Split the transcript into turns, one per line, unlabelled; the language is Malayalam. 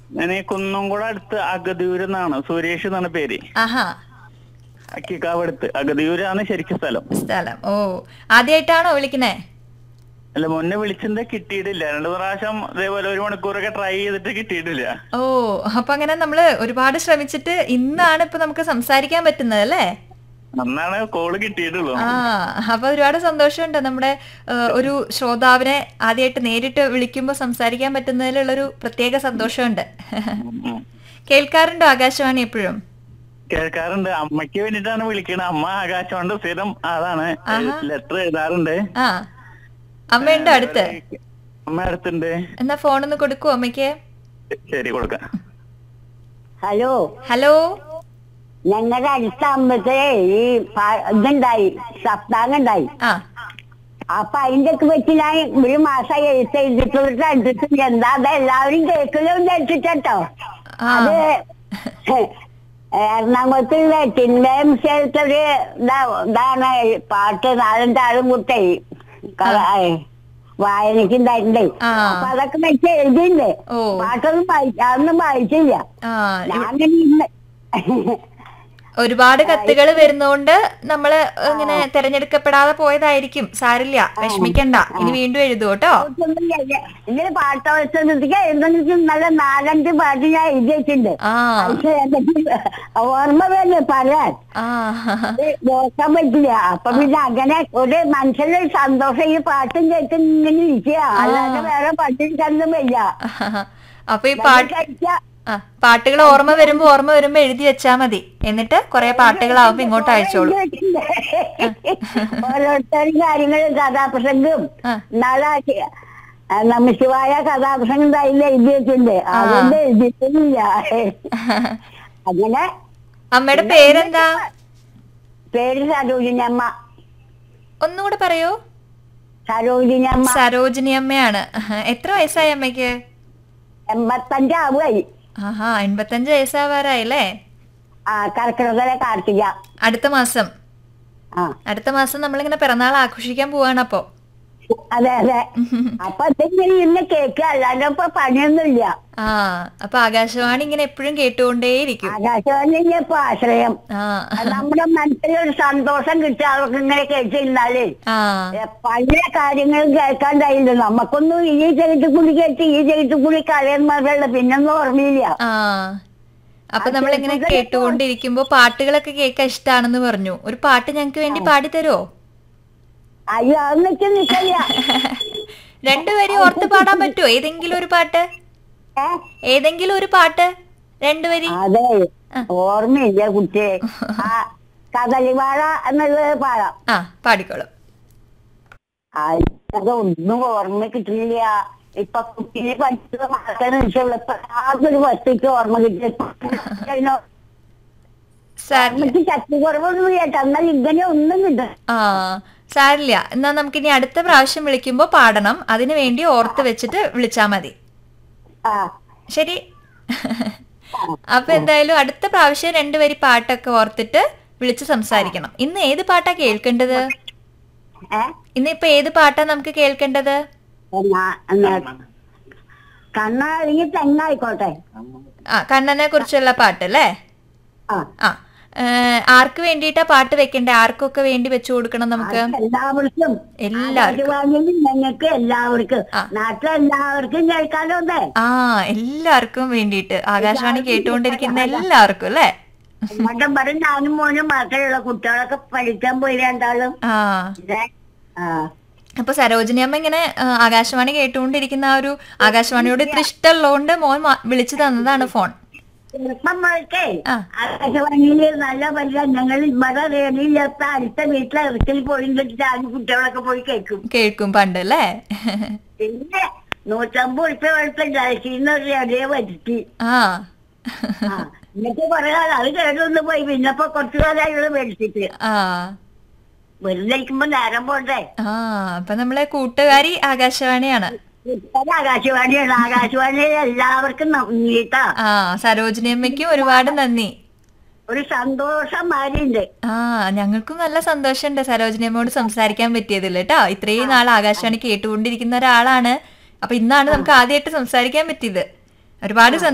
ഞാൻ കുന്നംകുളം അടുത്ത് അഗതിയൂർ എന്നാണ് സുരേഷ് എന്നാണ് പേര്
ആഹാ
അക്കിക്കാവ് അടുത്ത് അഗതിയൂരാണ് ശരിക്കും സ്ഥലം
സ്ഥലം ഓ ആദ്യമായിട്ടാണോ വിളിക്കുന്നേ
അല്ല മുന്നേ വിളിച്ചിട്ട് കിട്ടിയിട്ടില്ല രണ്ടു പ്രാവശ്യം ഇതേപോലെ ഒരു മണിക്കൂറൊക്കെ ട്രൈ ചെയ്തിട്ട് കിട്ടിയിട്ടില്ല
ഓ അപ്പൊ അങ്ങനെ നമ്മള് ഒരുപാട് ശ്രമിച്ചിട്ട് ഇന്നാണ് ഇപ്പൊ നമുക്ക് സംസാരിക്കാൻ പറ്റുന്നത് അല്ലേ
അന്നാണ് കോള് കിട്ടിയിട്ടുള്ളൂ
ആ അപ്പൊ ഒരുപാട് സന്തോഷമുണ്ട് നമ്മുടെ ഏഹ്, ഒരു ശ്രോതാവിനെ ആദ്യമായിട്ട് നേരിട്ട് വിളിക്കുമ്പോൾ സംസാരിക്കാൻ പറ്റുന്നതിലുള്ളൊരു പ്രത്യേക സന്തോഷമുണ്ട്
ഉം.
കേൾക്കാറുണ്ടോ ആകാശവാണി എപ്പോഴും
കേൾക്കാറുണ്ട് അമ്മയ്ക്ക് വേണ്ടിട്ടാണ് വിളിക്കണത് അമ്മ ആകാശമുണ്ട് സ്ഥിരം അതാണ് ലെറ്റർ എഴുതാറുണ്ട്
ആ അമ്മയുണ്ടോ അടുത്ത്
അമ്മ അടുത്തുണ്ട്
എന്നാ ഫോണൊന്ന് കൊടുക്കുവോ അമ്മയ്ക്ക്
ശരി കൊടുക്കാം
ഹലോ
ഹലോ
ഞങ്ങളുടെ അടുത്ത അമ്പലത്തിലെ ഈ പ- ഇതുണ്ടായി സപ്താഹം ഉണ്ടായി
ആ
അപ്പൊ അതിന്റെ ഒക്കെ വെച്ച് ഞാൻ ഒരു മാസം എഴുത്ത് എഴുതിട്ടുള്ള അടുത്തിട്ട് എന്താ അത് എല്ലാവരും കേൾക്കലും ധരിച്ചിട്ടോ
ആ
അത് എറണാകുളത്തുള്ള ചിന്മയം സ്ഥലത്തൊരു ഇതാ ഇതാണ് പാട്ട് നാലഞ്ചാളും കൂട്ടേ വായനയ്ക്ക് തരണ്ടേ
ആ.
അപ്പൊ അതൊക്കെ വെച്ച് എഴുതിണ്ട്
ഓ.
പാട്ടൊന്നും വായി- അതൊന്നും വായിച്ചില്ല
ആ
ഞാൻ ഇന്ന്
ഒരുപാട് കത്തുകൾ വരുന്നോണ്ട് നമ്മള് ഇങ്ങനെ തെരഞ്ഞെടുക്കപ്പെടാതെ പോയതായിരിക്കും സാരില്ല വിഷമിക്കണ്ട ഇനി വീണ്ടും എഴുതൂ കേട്ടോ
ഇങ്ങനെ പാട്ടോത്സവത്തിക്ക് എഴുതുന്ന നല്ല നാലഞ്ച് പാട്ട് ഞാൻ എഴുതി വെച്ചിട്ടുണ്ട്
ആ
പക്ഷെ എനിക്ക് ഓർമ്മ വേണ്ട പറയാൻ
ആ
അത് നോക്കാൻ പറ്റില്ല അപ്പൊ പിന്നെ അങ്ങനെ ഒരു മനസ്സിലൊരു സന്തോഷം ഈ പാട്ടും കേട്ട് ഇങ്ങനെ ഇരിക്കുക അല്ലാതെ വേറെ പഠിക്കാനൊന്നും വയ്യ
അപ്പൊ ഈ പാട്ട്
കഴിച്ച
ആ പാട്ടുകൾ ഓർമ്മ വരുമ്പോ ഓർമ്മ വരുമ്പോ എഴുതി വെച്ചാ മതി എന്നിട്ട് കുറെ പാട്ടുകളാവുമ്പോ ഇങ്ങോട്ട് അയച്ചോളൂ
ഓരോരുത്തരും കാര്യങ്ങളും കഥാപ്രസംഗം
ആ.
നാളെ നമശിവായ കഥാപ്രസംഗം തൈല് എഴുതി വെച്ചിട്ടുണ്ട് അതുകൊണ്ട് എഴുതിയിട്ടില്ല അങ്ങനെ
അമ്മയുടെ പേരെന്താ
പേര് സരോജിനമ്മ
ഒന്നുകൂടെ പറയൂ
സരോജിനമ്മ
സരോജിനി അമ്മയാണ് എത്ര വയസ്സായി അമ്മയ്ക്ക്
എൺപത്തഞ്ചാവുമായി
ആഹാ എൺപത്തഞ്ച് വയസ്സാവാറായില്ലേ
ആ കർക്കിടകത്തിലെ കാർത്തിക
അടുത്ത മാസം
ആ
അടുത്ത മാസം നമ്മളിങ്ങനെ പിറന്നാൾ ആഘോഷിക്കാൻ പോവാണ് അപ്പോ
അതെ അതെ അപ്പൊ എന്തെങ്കിലും ഇന്ന് കേക്ക് അല്ലാണ്ട് ഇപ്പൊ പണിയൊന്നുമില്ല
ആ അപ്പൊ ആകാശവാണി ഇങ്ങനെ എപ്പോഴും കേട്ടുകൊണ്ടേയിരിക്കും
ആകാശവാണി ഇപ്പൊ ആശ്രയം
ആ
അത് നമ്മുടെ മനസ്സിലൊരു സന്തോഷം കിട്ടുക അവർക്ക് ഇങ്ങനെ കേട്ടിരുന്നാലേ
ആ
ഏ, പല കാര്യങ്ങളും കേൾക്കാൻ കഴിയില്ല നമുക്കൊന്നും ഈ ചെകിട്ട് കൂടി കേട്ട് ഈ ചെകിട്ട് കൂടി കളയന്മാരുള്ള പിന്നൊന്നും ഓർമ്മയില്ല
ആ അപ്പൊ നമ്മളിങ്ങനെ കേട്ടുകൊണ്ടിരിക്കുമ്പോ പാട്ടുകളൊക്കെ കേൾക്കാൻ ഇഷ്ടാണെന്ന് പറഞ്ഞു ഒരു പാട്ട് ഞങ്ങക്ക് വേണ്ടി പാടി തരുമോ
അയ്യോ അതൊന്നും നിക്കല്ല
രണ്ടുപേരും ഓർത്ത് പാടാൻ പറ്റുമോ ഏതെങ്കിലും ഒരു പാട്ട്
ഏ
ഏതെങ്കിലും ഒരു പാട്ട് രണ്ടുപേരി
അതെ ഓർമ്മയില്ല കുട്ടിയെ ആ കദളിവാഴ എന്നുള്ളത് പാടാം
ആ പാടിക്കോളൂ
ആ, അതൊന്നും ഓർമ്മ കിട്ടുന്നില്ല ഇപ്പൊ കുട്ടിയെ പഠിച്ചത് മാത്രമേ നിമിഷമുള്ളൂ ഇപ്പൊ ആകൊരു വസ്തുക്ക് ഓർമ്മ കിട്ടിയ
സാരില്ല
ഓർമ്മക്ക് ശക്തി കുറവൊന്നും കേട്ടോ എന്നാൽ ഇങ്ങനെ ഒന്നും കിട്ടും
ആ സാരില്ല എന്നാ നമുക്ക് ഇനി അടുത്ത പ്രാവശ്യം വിളിക്കുമ്പോ പാടണം അതിനു വേണ്ടി ഓർത്ത് വെച്ചിട്ട് വിളിച്ചാ മതി
ആ
ശരി അപ്പൊ എന്തായാലും അടുത്ത പ്രാവശ്യം രണ്ടുപേരി പാട്ടൊക്കെ ഓർത്തിട്ട് വിളിച്ച് സംസാരിക്കണം ഇന്ന് ഏത് പാട്ടാ കേൾക്കേണ്ടത്
ഏ
ഇന്ന് ഇപ്പൊ ഏത് പാട്ടാ നമുക്ക് കേൾക്കേണ്ടത്
കണ്ണ അല്ലെങ്കിൽ തെങ്ങായിക്കോട്ടെ
ആ കണ്ണനെ കുറിച്ചുള്ള പാട്ട് അല്ലേ
ആ
ആ ഏഹ്, ആർക്ക് വേണ്ടിയിട്ടാ പാട്ട് വെക്കണ്ടേ ആർക്കൊക്കെ വേണ്ടി വെച്ചു കൊടുക്കണം നമുക്ക്
എല്ലാവർക്കും
എല്ലാവർക്കും
ആകാശവാണിയിൽ ഞങ്ങൾക്ക് എല്ലാവർക്കും
ആ.
നാട്ടിലെല്ലാവർക്കും കേൾക്കാലോ അതെ
ആ എല്ലാവർക്കും വേണ്ടിയിട്ട് ആകാശവാണി കേട്ടുകൊണ്ടിരിക്കുന്ന എല്ലാവർക്കും അല്ലേ
മട്ടം പറയും ഞാനും മോനും മാത്രമേ കുട്ടികളൊക്കെ പഠിക്കാൻ പോയി രണ്ടാളും
ആ
ഇതേ. ആ
അപ്പൊ സരോജിനി അമ്മ ഇങ്ങനെ ആ, ആകാശവാണി കേട്ടുകൊണ്ടിരിക്കുന്ന ആ ഒരു ആകാശവാണിയോട് ഇത്ര ഇഷ്ടമുള്ളതുകൊണ്ട് മോൻ മാ- വിളിച്ചു തന്നതാണ് ഫോൺ
ചെറുപ്പം മുതൽക്കേ
ആ.
ആകാശവാണിയിൽ നല്ല പല ഞങ്ങൾ ഇവിടെ റേഡിയോയിലെത്ത അടുത്ത വീട്ടിലെ ഇറച്ചിൽ പോയി ആദ്യം കുട്ടികളൊക്കെ പോയി കേൾക്കും
കേൾക്കും പണ്ട് അല്ലേ
പിന്നെ നൂറ്റമ്പത് ഉറുപ്പ്യ കൊടുത്ത ഡൽഹിന്ന് ഒരു റേഡിയോ വരുത്തി
ആ
ആ, എന്നിട്ട് കുറെ കാലം അത് കേട്ടൊന്ന് പോയി പിന്നെ ഇപ്പൊ കുറച്ചു കാലമായുള്ള മേടിച്ചിട്ട്
ആ
വെറുതെ ഇരിക്കുമ്പോ നേരം പോട്ടെ
ആ അപ്പൊ നമ്മളെ കൂട്ടുകാരി ആകാശവാണിയാണ്
ഇപ്പത് ആകാശവാണിയാണ് ആകാശവാണിയിൽ എല്ലാവർക്കും നന്ദിട്ടാ
ആ സരോജിനി അമ്മയ്ക്കും ഒരുപാട് നന്ദി
ഒരു സന്തോഷം മാറിയുണ്ട്
ആ ഞങ്ങൾക്കും നല്ല സന്തോഷമുണ്ട് സരോജിനി അമ്മയോട് സംസാരിക്കാൻ പറ്റിയതിൽ കേട്ടോ ഇത്രയും നാൾ ആകാശവാണി കേട്ടുകൊണ്ടിരിക്കുന്ന ഒരാളാണ് അപ്പൊ ഇന്നാണ് നമുക്ക് ആദ്യമായിട്ട് സംസാരിക്കാൻ പറ്റിയത് ഒരുപാട് സന്തോഷം